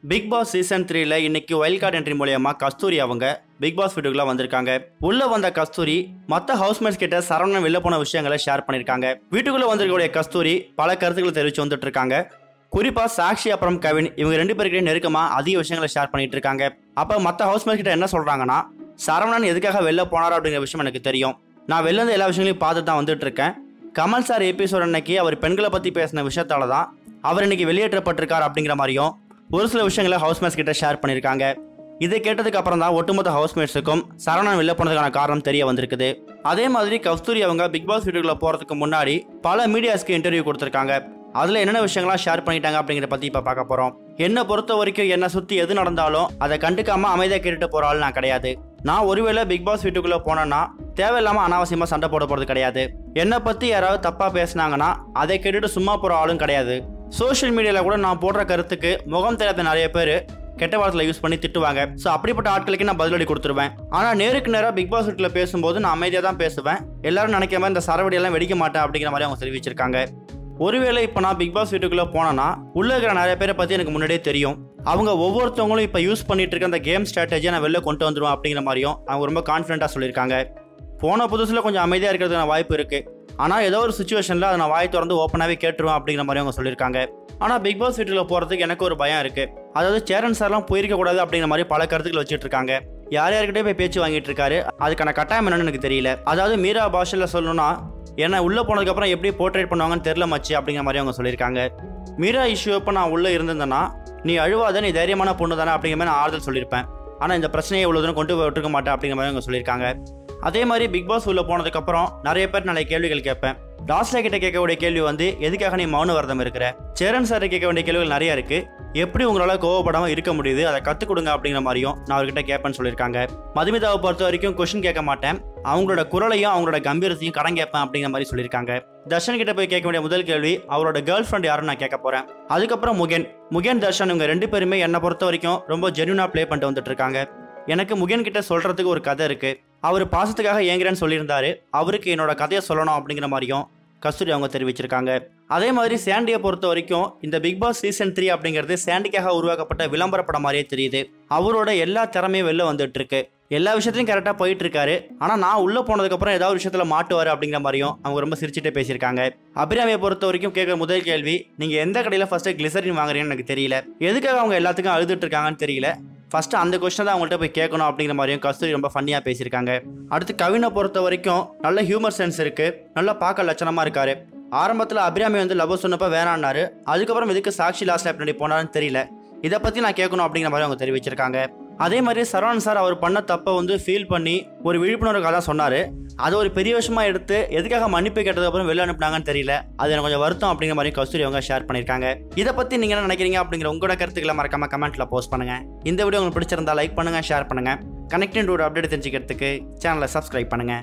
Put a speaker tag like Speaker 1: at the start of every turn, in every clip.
Speaker 1: big Boss season த்ரீல இன்னைக்கு wild card entry மூலியமா கஸ்தூரி அவங்க பிக் பாஸ் வீட்டுக்குள்ள வந்திருக்காங்க உள்ள வந்த கஸ்தூரி மத்த ஹவுஸ்மேட்ஸ் கிட்ட சரவணன் வெளில போன விஷயங்களை ஷேர் பண்ணிருக்காங்க வீட்டுக்குள்ள வந்திருக்கக்கூடிய கஸ்தூரி பல கருத்துக்களை தெரிவிச்சு வந்துட்டு இருக்காங்க குறிப்பா சாக்ஷி அப்புறம் கவின் இவங்க ரெண்டு பேருக்கிட்ட நெருக்கமா அதிக விஷயங்களை ஷேர் பண்ணிட்டு இருக்காங்க அப்ப மத்த ஹவுஸ்மேட்ஸ் கிட்ட என்ன சொல்றாங்கன்னா சரவணன் எதுக்காக வெளில போனாரோ அப்படிங்கிற விஷயம் எனக்கு தெரியும் நான் வெளில இருந்து எல்லா விஷயங்களையும் பார்த்துட்டு தான் வந்துட்டு இருக்கேன் கமல் சார் எபிசோட் அன்னைக்கு அவர் பெண்களை பத்தி பேசின விஷயத்தால தான் அவர் இன்னைக்கு வெளியேற்றப்பட்டிருக்கார் அப்படிங்கிற மாதிரியும் ஒரு சில விஷயங்களை ஹவுஸ்மேட்ஸ் கிட்ட ஷேர் பண்ணியிருக்காங்க இதை கேட்டதுக்கு அப்புறம் தான் ஒட்டுமொத்த ஹவுஸ்மேட்ஸுக்கும் சரவணன் வெளில போனதுக்கான காரணம் தெரிய வந்திருக்குது அதே மாதிரி கஸ்தூரி அவங்க பிக் பாஸ் வீட்டுக்குள்ள போறதுக்கு முன்னாடி பல மீடியாஸ்க்கு இன்டர்வியூ கொடுத்துருக்காங்க அதுல என்னென்ன விஷயங்கள்லாம் ஷேர் பண்ணிட்டாங்க அப்படிங்கிறத பத்தி இப்ப பார்க்க போறோம் என்னை பொறுத்த வரைக்கும் என்னை சுத்தி எது நடந்தாலும் அதை கண்டுக்காம அமைதியா கேட்டுட்டு போற ஆள் நான் கிடையாது நான் ஒருவேளை பிக் பாஸ் வீட்டுக்குள்ள போனேன்னா தேவையில்லாம அனாவசியமா சண்டை போட போறது கிடையாது என்னை பத்தி யாராவது தப்பா பேசுனாங்கன்னா அதை கேட்டுட்டு சும்மா போற ஆளும் கிடையாது சோஷியல் மீடியால கூட நான் போடுற கருத்துக்கு முகம் தெரியாத நிறைய பேர் கெட்ட வார்த்தையில யூஸ் பண்ணி திட்டுவாங்க ஸோ அப்படிப்பட்ட ஆட்களுக்கு நான் பதிலடி கொடுத்துருவேன் ஆனால் நேருக்கு நேராக பிக் பாஸ் வீட்டில் பேசும்போது நான் அமைதியாக தான் பேசுவேன் எல்லாரும் நினைக்கிற மாதிரி இந்த சரவடியெல்லாம் வெடிக்க மாட்டேன் அப்படிங்கிற மாதிரி அவங்க தெரிவிச்சிருக்காங்க ஒருவேளை இப்போ நான் பிக் பாஸ் வீட்டுக்குள்ளே போனேன்னா உள்ளே இருக்கிற நிறைய பேரை பற்றி எனக்கு முன்னாடியே தெரியும் அவங்க ஒவ்வொருத்தவங்களும் இப்போ யூஸ் பண்ணிட்டு இருக்க அந்த கேம் ஸ்ட்ராட்டஜியை நான் வெளில கொண்டு வந்துடுவேன் அப்படிங்கிற மாதிரியும் அவங்க ரொம்ப கான்ஃபிடென்ட்டாக சொல்லியிருக்காங்க போன புதுசில் கொஞ்சம் அமைதியாக இருக்கிறதுக்கான வாய்ப்பு இருக்குது ஆனால் ஏதோ ஒரு சுச்சுவேஷனில் அதை நான் வாய் திறந்து ஓப்பனாகவே கேட்டுருவேன் அப்படிங்கிற மாதிரி அவங்க சொல்லியிருக்காங்க ஆனால் பிக் பாஸ் வீட்டுக்குள்ள போகிறதுக்கு எனக்கு ஒரு பயம் இருக்குது அதாவது சேரன் சார்லாம் போயிருக்க கூடாது அப்படிங்கிற மாதிரி பல கருத்துக்கள் வச்சுட்டு இருக்காங்க யார் யார்கிட்டயே போய் பேச்சு வாங்கிட்டு இருக்காரு அதுக்கான கட்டாயம் என்னன்னு எனக்கு தெரியல அதாவது மீரா பாஷையில் சொல்லணும்னா என்ன உள்ளே போனதுக்கப்புறம் எப்படி போர்ட்ரேட் பண்ணுவாங்கன்னு தெரில மச்சு அப்படிங்கிற மாதிரி அவங்க சொல்லியிருக்காங்க மீரா இஷ்யூ அப்போ நான் உள்ளே இருந்திருந்தேன்னா நீ அழுவாத நீ தைரியமான பொண்ணு தானே அப்படிங்கிற மாதிரி நான் ஆறுதல் சொல்லியிருப்பேன் ஆனால் இந்த பிரச்சனையை இவ்வளோ தூரம் கொண்டு போய் விட்டுருக்க மாட்டேன் அப்படிங்கிற மாதிரி அவங்க சொல்லியிருக்காங்க அதே மாதிரி பிக் பாஸ் உள்ள போனதுக்கப்புறம் நிறைய பேர் நிறைய கேள்விகள் கேட்பேன் டாஸ்லா கிட்ட கேட்கக்கூடிய கேள்வி வந்து எதுக்காக நீ மௌன விரதம் இருக்கிற சேரன் சார் கேட்க வேண்டிய கேள்விகள் நிறைய இருக்கு எப்படி உங்களால் கோவப்படாமல் இருக்க முடியுது அதை கற்றுக் கொடுங்க அப்படிங்கிற மாதிரியும் நான் அவர்கிட்ட கேட்பேன்னு சொல்லியிருக்காங்க மதுமிதாவை பொறுத்த வரைக்கும் கொஷின் கேட்க மாட்டேன் அவங்களோட குரலையும் அவங்களோட கம்பீரத்தையும் கடன் கேட்பேன் அப்படிங்கிற மாதிரி சொல்லியிருக்காங்க தர்ஷன் கிட்ட போய் கேட்க வேண்டிய முதல் கேள்வி அவரோட கேர்ள் ஃப்ரெண்ட் யாருன்னு நான் கேட்க போறேன் அதுக்கப்புறம் முகேன் முகேன் தர்ஷன் இவங்க ரெண்டு பேருமே என்னை பொறுத்த வரைக்கும் ரொம்ப ஜென்யூனா ப்ளே பண்ணிட்டு வந்துட்டு இருக்காங்க எனக்கு முகேன் கிட்ட சொல்றதுக்கு ஒரு கதை இருக்கு அவர் பாசத்துக்காக ஏங்குறேன்னு சொல்லியிருந்தாரு அவருக்கு என்னோட கதையை சொல்லணும் அப்படிங்கிற மாதிரியும் கஸ்தூரி அவங்க தெரிவிச்சிருக்காங்க அதே மாதிரி சாண்டியை பொறுத்த வரைக்கும் இந்த பிக் பாஸ் சீசன் த்ரீ அப்படிங்கிறது சாண்டிக்காக உருவாக்கப்பட்ட விளம்பர படம் மாதிரியே தெரியுது அவரோட எல்லா திறமையும் வெளில வந்துட்டு இருக்கு எல்லா விஷயத்துலையும் கரெக்டாக போயிட்டு இருக்காரு ஆனால் நான் உள்ளே போனதுக்கப்புறம் ஏதாவது விஷயத்தில் மாட்டுவார் அப்படிங்கிற மாதிரியும் அவங்க ரொம்ப சிரிச்சுட்டே பேசியிருக்காங்க அபிராமியை பொறுத்த வரைக்கும் கேட்குற முதல் கேள்வி நீங்கள் எந்த கடையில் ஃபஸ்ட்டு கிளிசரின் வாங்குறீங்கன்னு எனக்கு தெரியல எதுக்காக அவங்க எல்லாத்துக்கும் அழுதுட்டு இருக்காங்கன்னு தெரியல ஃபர்ஸ்ட் அந்த கொஸ்டினை தான் அவங்கள்ட்ட போய் கேட்கணும் அப்படிங்கிற மாதிரியும் கஸ்தூரி ரொம்ப ஃபன்னியாக பேசியிருக்காங்க அடுத்து கவினை பொறுத்த வரைக்கும் நல்ல ஹியூமர் சென்ஸ் இருக்கு நல்லா பார்க்க லட்சணமாக இருக்காரு ஆரம்பத்தில் அபிராமி வந்து லவ் சொன்னப்ப வேணான்னாரு அதுக்கப்புறம் எதுக்கு சாக்ஷி லாஸ்ட்ல பின்னாடி போனாருன்னு தெரியல இதை பற்றி நான் கேட்கணும் அப்படிங்கிற மாதிரி அவங்க தெரிவிச்சிருக்காங்க அதே மாதிரி சரவணன் சார் அவர் பண்ண தப்பை வந்து ஃபீல் பண்ணி ஒரு விழிப்புணர்வுக்காக தான் சொன்னார் அதை ஒரு பெரிய விஷயமா எடுத்து எதுக்காக மன்னிப்பு கேட்டதுக்கப்புறம் வெளில அனுப்புனாங்கன்னு தெரியல அது எனக்கு கொஞ்சம் வருத்தம் அப்படிங்கிற மாதிரி கஸ்தூரி அவங்க ஷேர் பண்ணியிருக்காங்க இதை பற்றி நீங்கள் என்ன நினைக்கிறீங்க அப்படிங்கிற உங்களோட கருத்துக்களை மறக்காம கமெண்ட்டில் போஸ்ட் பண்ணுங்க இந்த வீடியோ உங்களுக்கு பிடிச்சிருந்தா லைக் பண்ணுங்க ஷேர் பண்ணுங்க கனெக்டிங் டூட் அப்டேட் தெரிஞ்சுக்கிறதுக்கு சேனலை சப்ஸ்கிரைப் பண்ணுங்க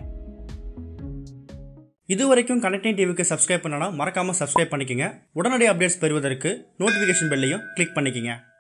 Speaker 1: இது வரைக்கும் கனெக்டிங் டிவிக்கு சப்ஸ்கிரைப் பண்ணனா மறக்காம சப்ஸ்கிரைப் பண்ணிக்கங்க உடனடி அப்டேட்ஸ் பெறுவதற்கு நோட்டிஃபிகேஷன் பெல்லையும் கிளிக் பண்ணிக்கங்க